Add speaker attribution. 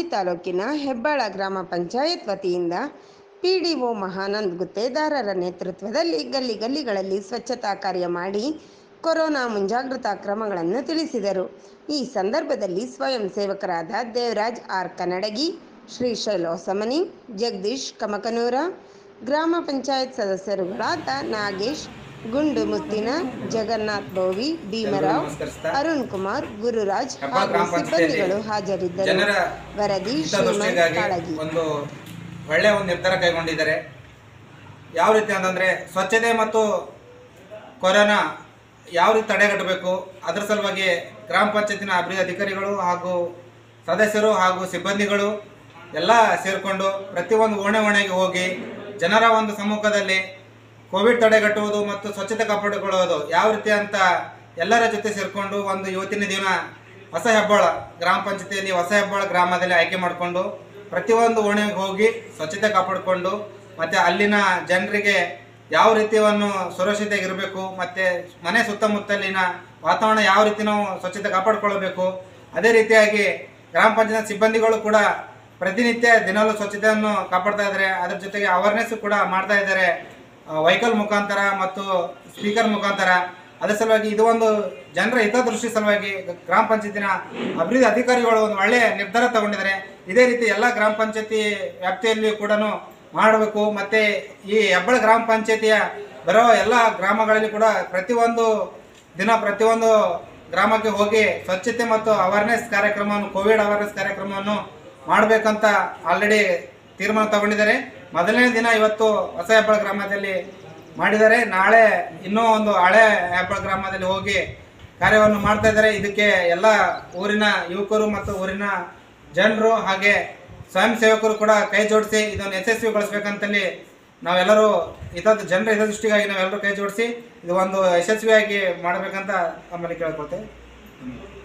Speaker 1: ತಾಲೂಕಿನ ಹೆಬ್ಬಾಳ ಗ್ರಾಮ ಪಂಚಾಯತ್ ವತಿಯಿಂದ ಪಿಡಿಒ ಮಹಾನಂದ್ ಗುತ್ತೇದಾರರ ನೇತೃತ್ವದಲ್ಲಿ ಗಲ್ಲಿ ಗಲ್ಲಿಗಳಲ್ಲಿ ಸ್ವಚ್ಛತಾ ಕಾರ್ಯ ಮಾಡಿ ಕೊರೋನಾ ಮುಂಜಾಗ್ರತಾ ಕ್ರಮಗಳನ್ನು ತಿಳಿಸಿದರು ಈ ಸಂದರ್ಭದಲ್ಲಿ ಸ್ವಯಂ ಸೇವಕರಾದ ದೇವರಾಜ್ ಆರ್ ಕನ್ನಡಗಿ ಶ್ರೀಶೈಲ್ ಹೊಸಮನಿ ಜಗದೀಶ್ ಕಮಕನೂರ ಗ್ರಾಮ ಪಂಚಾಯತ್ ಸದಸ್ಯರುಗಳಾದ ನಾಗೇಶ್ ಗುಂಡು ಮುತ್ತಿನ ಜಗನ್ನಾಥ್ ಬೋವಿ ಭೀಮರಾವ್
Speaker 2: ನಮಸ್ಕರಿಸ್ತಾ
Speaker 1: ಅರುಣ್ ಕುಮಾರ್ ಗುರುರಾಜ್
Speaker 2: ಹೆಬ್ಬಾಳ
Speaker 1: ಹಾಗೂ
Speaker 2: ಗ್ರಾಮ ಪಂಚಾಯತಿಯಲ್ಲಿ
Speaker 1: ಸಿಬ್ಬಂದಿಗಳು ಹಾಜರಿದ್ದರು
Speaker 2: ಜನರ
Speaker 1: ವರದಿ ಶ್ರೀಮಂತ್
Speaker 2: ಹಿತದೃಷ್ಟಿಗಾಗಿ
Speaker 1: ಕಾಳಗಿ
Speaker 2: ಒಂದು ಒಳ್ಳೆಯ ಒಂದು ನಿರ್ಧಾರ ಕೈಗೊಂಡಿದ್ದಾರೆ ಯಾವ ರೀತಿ ಅಂತಂದರೆ ಸ್ವಚ್ಛತೆ ಮತ್ತು ಕೊರೋನಾ ಯಾವ ರೀತಿ ತಡೆಗಟ್ಟಬೇಕು ಅದರ ಸಲುವಾಗಿ ಗ್ರಾಮ ಪಂಚಾಯತಿನ ಅಭಿವೃದ್ಧಿ ಅಧಿಕಾರಿಗಳು ಹಾಗೂ ಸದಸ್ಯರು ಹಾಗೂ ಸಿಬ್ಬಂದಿಗಳು ಎಲ್ಲ ಸೇರಿಕೊಂಡು ಪ್ರತಿಯೊಂದು ಓಣೆ ಓಣೆಗೆ ಹೋಗಿ ಜನರ ಒಂದು ಸಮ್ಮುಖದಲ್ಲಿ ಕೋವಿಡ್ ತಡೆಗಟ್ಟುವುದು ಮತ್ತು ಸ್ವಚ್ಛತೆ ಕಾಪಾಡಿಕೊಳ್ಳುವುದು ಯಾವ ರೀತಿ ಅಂತ ಎಲ್ಲರ ಜೊತೆ ಸೇರಿಕೊಂಡು ಒಂದು ಇವತ್ತಿನ ದಿನ ಹೊಸ ಹೆಬ್ಬಾಳ ಗ್ರಾಮ ಪಂಚಾಯತಿಯಲ್ಲಿ ಹೊಸ ಹೆಬ್ಬಾಳ ಗ್ರಾಮದಲ್ಲಿ ಆಯ್ಕೆ ಮಾಡಿಕೊಂಡು ಪ್ರತಿಯೊಂದು ಓಣೆಗೆ ಹೋಗಿ ಸ್ವಚ್ಛತೆ ಕಾಪಾಡಿಕೊಂಡು ಮತ್ತು ಅಲ್ಲಿನ ಜನರಿಗೆ ಯಾವ ರೀತಿಯನ್ನು ಸುರಕ್ಷತೆಗಿರಬೇಕು ಮತ್ತು ಮನೆ ಸುತ್ತಮುತ್ತಲಿನ ವಾತಾವರಣ ಯಾವ ರೀತಿ ನಾವು ಸ್ವಚ್ಛತೆ ಕಾಪಾಡಿಕೊಳ್ಳಬೇಕು ಅದೇ ರೀತಿಯಾಗಿ ಗ್ರಾಮ ಪಂಚಾಯತ್ ಸಿಬ್ಬಂದಿಗಳು ಕೂಡ ಪ್ರತಿನಿತ್ಯ ದಿನಾಲೂ ಸ್ವಚ್ಛತೆಯನ್ನು ಕಾಪಾಡ್ತಾ ಇದ್ದಾರೆ ಅದ್ರ ಜೊತೆಗೆ ಅವೇರ್ನೆಸ್ ಕೂಡ ಮಾಡ್ತಾ ಇದ್ದಾರೆ ವೆಹಿಕಲ್ ಮುಖಾಂತರ ಮತ್ತು ಸ್ಪೀಕರ್ ಮುಖಾಂತರ ಅದರ ಸಲುವಾಗಿ ಇದು ಒಂದು ಜನರ ಹಿತದೃಷ್ಟಿ ಸಲುವಾಗಿ ಗ್ರಾಮ ಪಂಚಾಯತಿನ ಅಭಿವೃದ್ಧಿ ಅಧಿಕಾರಿಗಳು ಒಂದು ಒಳ್ಳೆಯ ನಿರ್ಧಾರ ತಗೊಂಡಿದ್ದಾರೆ ಇದೇ ರೀತಿ ಎಲ್ಲ ಗ್ರಾಮ ಪಂಚಾಯತಿ ವ್ಯಾಪ್ತಿಯಲ್ಲಿ ಕೂಡ ಮಾಡಬೇಕು ಮತ್ತೆ ಈ ಹೆಬ್ಬಳ ಗ್ರಾಮ ಪಂಚಾಯತಿಯ ಬರೋ ಎಲ್ಲ ಗ್ರಾಮಗಳಲ್ಲಿ ಕೂಡ ಪ್ರತಿಯೊಂದು ದಿನ ಪ್ರತಿಯೊಂದು ಗ್ರಾಮಕ್ಕೆ ಹೋಗಿ ಸ್ವಚ್ಛತೆ ಮತ್ತು ಅವೇರ್ನೆಸ್ ಕಾರ್ಯಕ್ರಮವನ್ನು ಕೋವಿಡ್ ಅವೇರ್ನೆಸ್ ಕಾರ್ಯಕ್ರಮವನ್ನು ಮಾಡಬೇಕಂತ ಆಲ್ರೆಡಿ ತೀರ್ಮಾನ ತಗೊಂಡಿದ್ದಾರೆ ಮೊದಲನೇ ದಿನ ಇವತ್ತು ಹೊಸ ಹೆಬ್ಬಳ ಗ್ರಾಮದಲ್ಲಿ ಮಾಡಿದ್ದಾರೆ ನಾಳೆ ಇನ್ನೂ ಒಂದು ಹಳೆ ಹೆಬ್ಬಳ ಗ್ರಾಮದಲ್ಲಿ ಹೋಗಿ ಕಾರ್ಯವನ್ನು ಮಾಡ್ತಾ ಇದ್ದಾರೆ ಇದಕ್ಕೆ ಎಲ್ಲ ಊರಿನ ಯುವಕರು ಮತ್ತು ಊರಿನ ಜನರು ಹಾಗೆ ಸ್ವಯಂ ಸೇವಕರು ಕೂಡ ಕೈ ಜೋಡಿಸಿ ಇದನ್ನು ಯಶಸ್ವಿಗೊಳಿಸ್ಬೇಕಂತಲ್ಲಿ ನಾವೆಲ್ಲರೂ ಹಿತ ಜನರ ಹಿತದೃಷ್ಟಿಗಾಗಿ ನಾವೆಲ್ಲರೂ ಕೈ ಜೋಡಿಸಿ ಇದು ಒಂದು ಯಶಸ್ವಿಯಾಗಿ ಮಾಡಬೇಕಂತ ತಮ್ಮಲ್ಲಿ ಕೇಳ್ಕೊಳ್ತೇವೆ